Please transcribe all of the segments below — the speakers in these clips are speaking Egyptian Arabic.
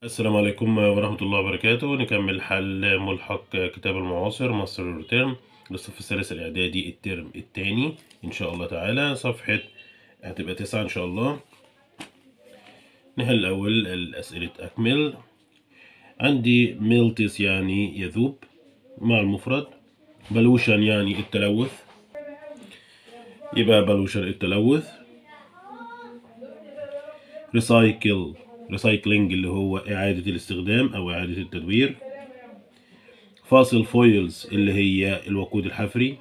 السلام عليكم ورحمة الله وبركاته نكمل حل ملحق كتاب المعاصر مصر ريتيرم للصف الثالث الإعدادي الترم الثاني إن شاء الله تعالى صفحة هتبقى تسعة إن شاء الله نحل الأول الأسئلة أكمل عندي ميلتس يعني يذوب مع المفرد بلوشن يعني التلوث يبقى بلوشن التلوث ريسايكل ريسايكلينج اللي هو إعادة الاستخدام أو إعادة التدوير فاصل فويلز اللي هي الوقود الحفري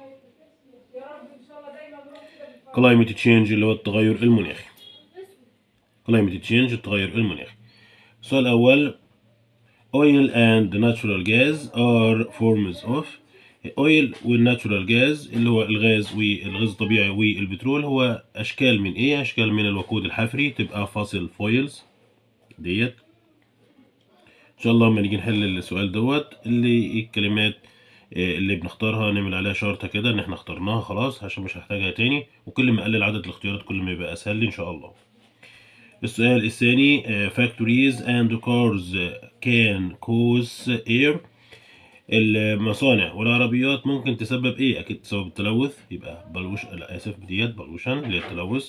كلايمت تشينج اللي هو التغير المناخي كلايمت تشينج التغير المناخي السؤال الأول oil and natural gas are forms of oil والناتشورال جاز اللي هو الغاز والغاز الطبيعي والبترول هو أشكال من إيه؟ أشكال من الوقود الحفري تبقى فاصل فويلز ديت ان شاء الله لما نيجي نحل السؤال دوت اللي الكلمات اللي بنختارها نعمل عليها شرطة كده ان احنا اخترناها خلاص عشان مش هحتاجها تاني وكل ما اقلل عدد الاختيارات كل ما يبقى اسهل لي ان شاء الله السؤال الثاني factories and cars can cause air المصانع والعربيات ممكن تسبب ايه اكيد تسبب التلوث يبقى بلوش لا اسف ديت بلوشن اللي هي التلوث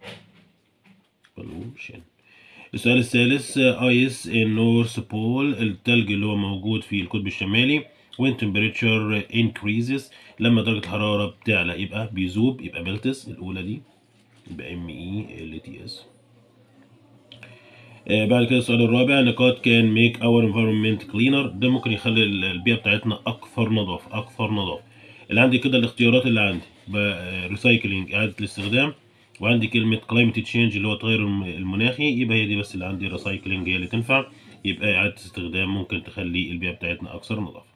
بلوشن السؤال الثالث ايس النورث بول التلج اللي هو موجود في القطب الشمالي when temperature increases لما درجة الحرارة بتعلى يبقى بيذوب يبقى ملتس الأولى دي يبقى ام اي ال تي اس بعد كده السؤال الرابع نقاط كان ميك اور انفيرمنت كلينر ده ممكن يخلي البيئة بتاعتنا أكثر نظافة أكثر نظافة اللي عندي كده الاختيارات اللي عندي ريسايكلينج إعادة الاستخدام وعندي كلمة climate change اللي هو التغير المناخي يبقى هي دي بس اللي عندي ريسايكلينج هي اللي تنفع يبقى إعادة استخدام ممكن تخلي البيئة بتاعتنا أكثر نظافة.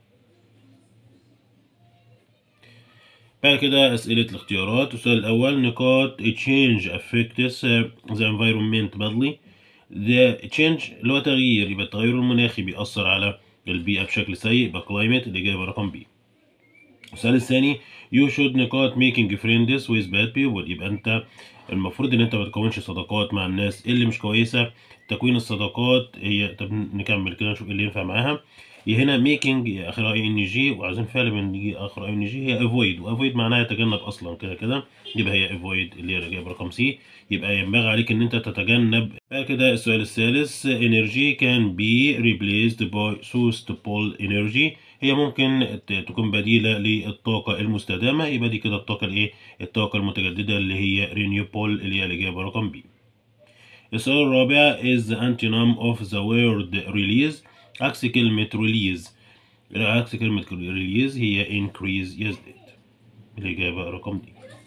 بعد كده أسئلة الاختيارات السؤال الأول نقاط change affects the environment badly the change اللي هو تغيير يبقى التغير المناخي بيأثر على البيئة بشكل سيء يبقى climate الإجابة رقم بي. السؤال الثاني you should نقاط making friends with bad people يبقى انت المفروض ان انت ما تكونش صداقات مع الناس اللي مش كويسه تكوين الصداقات هي طب نكمل كده نشوف ايه اللي ينفع معاها هي هنا ميكنج اخرها اي ان جي وعايزين فعلا من نيجي اخر اي ان جي هي افويد وافويد معناها يتجنب اصلا كده كده يبقى هي افويد اللي هي الاجابه رقم سي يبقى ينبغي عليك ان انت تتجنب بعد كده السؤال الثالث انرجي كان بي ريبليسد باي سوستبول انرجي هي ممكن تكون بديلة للطاقة المستدامة يبقى دي كده الطاقة الايه الطاقة المتجددة اللي هي رينيوبول اللي هي الإجابة رقم بي السؤال الرابع is the antonym of the word release عكس كلمة release عكس كلمة release هي increase يزداد الإجابة رقم دي